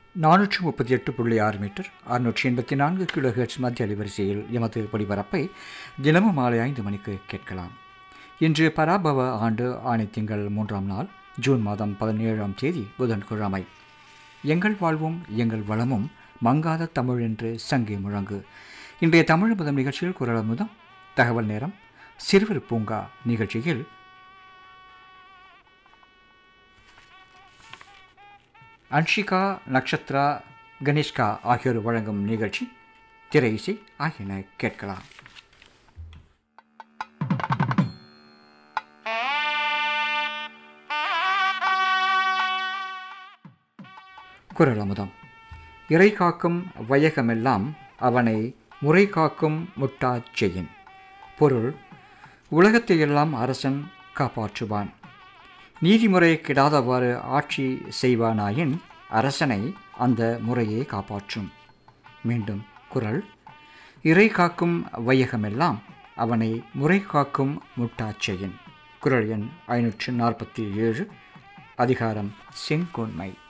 நானூற்று முப்பத்தி எட்டு புள்ளி ஆறு மீட்டர் அறுநூற்றி எண்பத்தி நான்கு கிலோ ஹெர்ட்ஸ் மத்திய அலைவரிசையில் எமது ஒளிபரப்பை தினமும் மாலை ஐந்து மணிக்கு கேட்கலாம் இன்று பராபவ ஆண்டு ஆணை திங்கள் மூன்றாம் நாள் ஜூன் மாதம் பதினேழாம் தேதி புதன்கிழமை எங்கள் வாழ்வும் எங்கள் வளமும் மங்காத தமிழ் என்று சங்கே முழங்கு இன்றைய தமிழ் முதம் நிகழ்ச்சியில் குரல் முதம் தகவல் நேரம் சிறுவர் பூங்கா நிகழ்ச்சியில் அன்ஷிகா நக்ஷத்ரா கணேஷ்கா ஆகியோர் வழங்கும் நிகழ்ச்சி திரை இசை ஆகியன கேட்கலாம் குரல் அமுதம் இறை காக்கும் வையகமெல்லாம் அவனை முறை காக்கும் முட்டாச் செய்யின் பொருள் உலகத்தையெல்லாம் அரசன் காப்பாற்றுவான் நீதிமுறை கிடாதவாறு ஆட்சி செய்வானாயின் அரசனை அந்த முறையே காப்பாற்றும் மீண்டும் குரல் இறை காக்கும் வையகமெல்லாம் அவனை முறை காக்கும் முட்டாச்செயின் குரல் எண் ஐநூற்று நாற்பத்தி ஏழு அதிகாரம் செங்கோன்மை